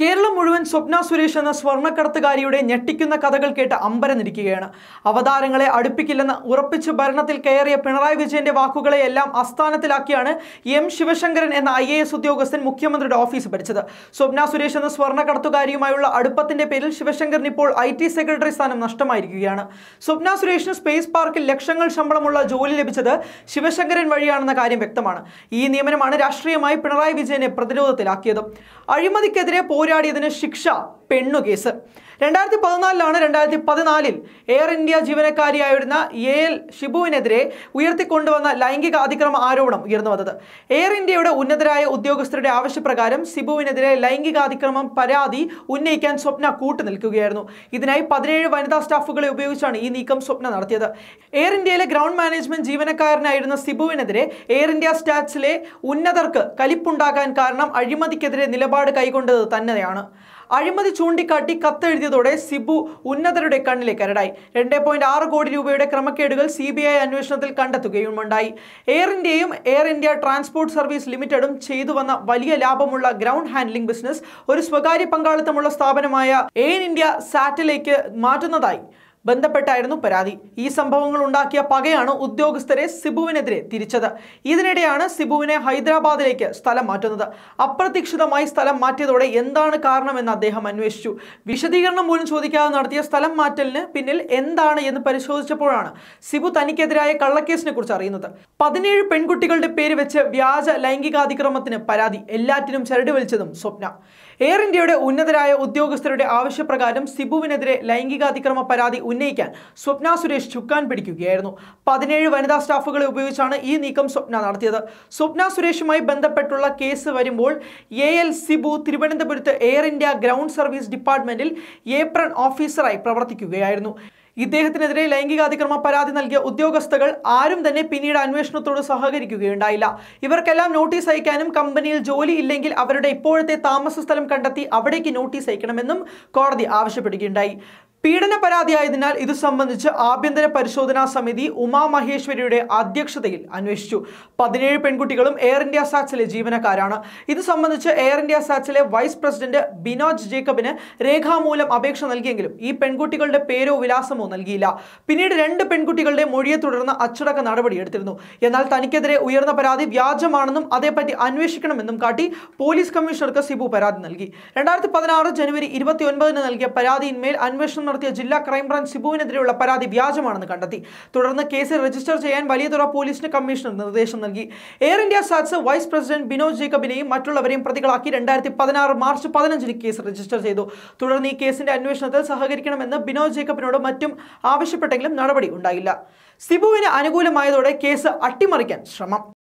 കേരളം മുഴുവൻ സ്വപ്ന സുരേഷ് എന്ന സ്വർണ്ണക്കടത്തുകാരിയുടെ ഞെട്ടിക്കുന്ന കഥകൾ കേട്ട് അമ്പരന്നിരിക്കുകയാണ് അവതാരങ്ങളെ അടുപ്പിക്കില്ലെന്ന് ഉറപ്പിച്ച് ഭരണത്തിൽ കയറിയ പിണറായി വിജയന്റെ വാക്കുകളെയെല്ലാം അസ്ഥാനത്തിലാക്കിയാണ് എം ശിവശങ്കരൻ എന്ന ഐ എ എസ് ഉദ്യോഗസ്ഥൻ മുഖ്യമന്ത്രിയുടെ ഓഫീസ് ഭരിച്ചത് സ്വപ്ന സുരേഷ് എന്ന സ്വർണ്ണക്കടത്തുകാരിയുമായുള്ള അടുപ്പത്തിന്റെ പേരിൽ ശിവശങ്കറിന് ഇപ്പോൾ ഐ ടി സെക്രട്ടറി സ്ഥാനം നഷ്ടമായിരിക്കുകയാണ് സ്വപ്ന സുരേഷിന് സ്പേസ് പാർക്കിൽ ലക്ഷങ്ങൾ ശമ്പളമുള്ള ജോലി ലഭിച്ചത് ശിവശങ്കരൻ വഴിയാണെന്ന കാര്യം വ്യക്തമാണ് ഈ നിയമനമാണ് രാഷ്ട്രീയമായി പിണറായി വിജയനെ പ്രതിരോധത്തിലാക്കിയത് അഴിമതിക്കെതിരെ പോരാടിയതിന് ശിക്ഷ പെണ്ണു കേസ് രണ്ടായിരത്തി പതിനാലിലാണ് രണ്ടായിരത്തി പതിനാലിൽ എയർ ഇന്ത്യ ജീവനക്കാരിയായിരുന്ന എ എൽ ഷിബുവിനെതിരെ ഉയർത്തിക്കൊണ്ടുവന്ന ലൈംഗിക അതിക്രമ ആരോപണം ഉയർന്നു വന്നത് എയർ ഇന്ത്യയുടെ ഉന്നതരായ ഉദ്യോഗസ്ഥരുടെ ആവശ്യപ്രകാരം സിബുവിനെതിരെ ലൈംഗികാതിക്രമം പരാതി ഉന്നയിക്കാൻ സ്വപ്ന കൂട്ടുനിൽക്കുകയായിരുന്നു ഇതിനായി പതിനേഴ് വനിതാ സ്റ്റാഫുകളെ ഉപയോഗിച്ചാണ് ഈ നീക്കം സ്വപ്ന നടത്തിയത് എയർ ഇന്ത്യയിലെ ഗ്രൗണ്ട് മാനേജ്മെന്റ് ജീവനക്കാരനായിരുന്ന സിബുവിനെതിരെ എയർ ഇന്ത്യ സ്റ്റാറ്റ്സിലെ ഉന്നതർക്ക് കലിപ്പുണ്ടാകാൻ കാരണം അഴിമതിക്കെതിരെ നിലപാട് കൈക്കൊണ്ടത് തന്നെയാണ് അഴിമതി ചൂണ്ടിക്കാട്ടി കത്തെഴുതിയതോടെ സിബു ഉന്നതരുടെ കണ്ണിലെ കരടായി രണ്ട് പോയിന്റ് ആറ് കോടി രൂപയുടെ ക്രമക്കേടുകൾ സി ബി ഐ അന്വേഷണത്തിൽ കണ്ടെത്തുകയുമുണ്ടായി എയർ ഇന്ത്യയും എയർ ഇന്ത്യ ട്രാൻസ്പോർട്ട് സർവീസ് ലിമിറ്റഡും ചെയ്തു വന്ന വലിയ ലാഭമുള്ള ഗ്രൗണ്ട് ഹാൻഡ്ലിംഗ് ബിസിനസ് ഒരു സ്വകാര്യ പങ്കാളിത്തമുള്ള സ്ഥാപനമായ എയർ ഇന്ത്യ സാറ്റിലേക്ക് മാറ്റുന്നതായി ബന്ധപ്പെട്ടായിരുന്നു പരാതി ഈ സംഭവങ്ങൾ ഉണ്ടാക്കിയ പകയാണ് ഉദ്യോഗസ്ഥരെ സിബുവിനെതിരെ തിരിച്ചത് ഇതിനിടെയാണ് സിബുവിനെ ഹൈദരാബാദിലേക്ക് സ്ഥലം മാറ്റുന്നത് അപ്രതീക്ഷിതമായി സ്ഥലം മാറ്റിയതോടെ എന്താണ് കാരണമെന്ന് അദ്ദേഹം അന്വേഷിച്ചു വിശദീകരണം പോലും ചോദിക്കാതെ നടത്തിയ സ്ഥലം മാറ്റലിന് പിന്നിൽ എന്താണ് എന്ന് പരിശോധിച്ചപ്പോഴാണ് സിബു തനിക്കെതിരായ കള്ളക്കേസിനെ കുറിച്ച് അറിയുന്നത് പതിനേഴ് പെൺകുട്ടികളുടെ പേര് വെച്ച് വ്യാജ ലൈംഗികാതിക്രമത്തിന് പരാതി എല്ലാറ്റിനും ചരട് വലിച്ചതും സ്വപ്ന എയർ ഇന്ത്യയുടെ ഉന്നതരായ ഉദ്യോഗസ്ഥരുടെ ആവശ്യപ്രകാരം സിബുവിനെതിരെ ലൈംഗികാതിക്രമ പരാതി ഉന്നയിക്കാൻ സ്വപ്ന സുരേഷ് ചുക്കാൻ പിടിക്കുകയായിരുന്നു പതിനേഴ് വനിതാ സ്റ്റാഫുകളെ ഉപയോഗിച്ചാണ് ഈ നീക്കം സ്വപ്ന നടത്തിയത് സ്വപ്ന സുരേഷുമായി ബന്ധപ്പെട്ടുള്ള കേസ് വരുമ്പോൾ എ എൽ സിബു തിരുവനന്തപുരത്ത് എയർ ഇന്ത്യ ഗ്രൗണ്ട് സർവീസ് ഡിപ്പാർട്ട്മെന്റിൽ ഏപ്രൺ ഓഫീസറായി പ്രവർത്തിക്കുകയായിരുന്നു ഇദ്ദേഹത്തിനെതിരെ ലൈംഗികാതിക്രമ പരാതി നൽകിയ ഉദ്യോഗസ്ഥകൾ ആരും തന്നെ പിന്നീട് അന്വേഷണത്തോട് സഹകരിക്കുകയുണ്ടായില്ല ഇവർക്കെല്ലാം നോട്ടീസ് അയക്കാനും കമ്പനിയിൽ ജോലി ഇല്ലെങ്കിൽ അവരുടെ ഇപ്പോഴത്തെ താമസ സ്ഥലം കണ്ടെത്തി അവിടേക്ക് നോട്ടീസ് അയക്കണമെന്നും കോടതി ആവശ്യപ്പെടുകയുണ്ടായി പീഡന പരാതിയായതിനാൽ ഇത് സംബന്ധിച്ച് ആഭ്യന്തര പരിശോധനാ സമിതി ഉമാ മഹേശ്വരിയുടെ അധ്യക്ഷതയിൽ അന്വേഷിച്ചു പതിനേഴ് പെൺകുട്ടികളും എയർ ഇന്ത്യ സാറ്റ്സിലെ ജീവനക്കാരാണ് ഇത് സംബന്ധിച്ച് എയർ ഇന്ത്യ സാറ്റ്സിലെ വൈസ് പ്രസിഡന്റ് ബിനോജ് ജേക്കബിന് രേഖാമൂലം അപേക്ഷ നൽകിയെങ്കിലും ഈ പെൺകുട്ടികളുടെ പേരോ വിലാസമോ നൽകിയില്ല പിന്നീട് രണ്ട് പെൺകുട്ടികളുടെ മൊഴിയെ തുടർന്ന് അച്ചടക്ക നടപടിയെടുത്തിരുന്നു എന്നാൽ തനിക്കെതിരെ ഉയർന്ന പരാതി വ്യാജമാണെന്നും അതേപ്പറ്റി അന്വേഷിക്കണമെന്നും കാട്ടി പോലീസ് കമ്മീഷണർക്ക് സിബു പരാതി നൽകി രണ്ടായിരത്തി പതിനാറ് ജനുവരി ഇരുപത്തി ഒൻപതിന് നൽകിയ പരാതിയിന്മേൽ അന്വേഷണം നടത്തിയ ജില്ലാ ക്രൈംബ്രാഞ്ച് സിബുവിനെതിരെയുള്ള പരാതി വ്യാജമാണെന്ന് കണ്ടെത്തി തുടർന്ന് കേസ് രജിസ്റ്റർ ചെയ്യാൻ വലിയതുറ പോലീസിന് കമ്മീഷണർ നിർദ്ദേശം നൽകി Air India SATS vice president Binod ജേക്കബിനെയും മറ്റുള്ളവരെയും പ്രതികളാക്കി രണ്ടായിരത്തി പതിനാറ് മാർച്ച് പതിനഞ്ചിന് കേസ് രജിസ്റ്റർ ചെയ്തു തുടർന്ന് ഈ കേസിന്റെ അന്വേഷണത്തിൽ സഹകരിക്കണമെന്ന് ബിനോദ് ജേക്കബിനോട് മറ്റും ആവശ്യപ്പെട്ടെങ്കിലും നടപടി ഉണ്ടായില്ല സിബുവിന് അനുകൂലമായതോടെ കേസ് അട്ടിമറിക്കാൻ ശ്രമം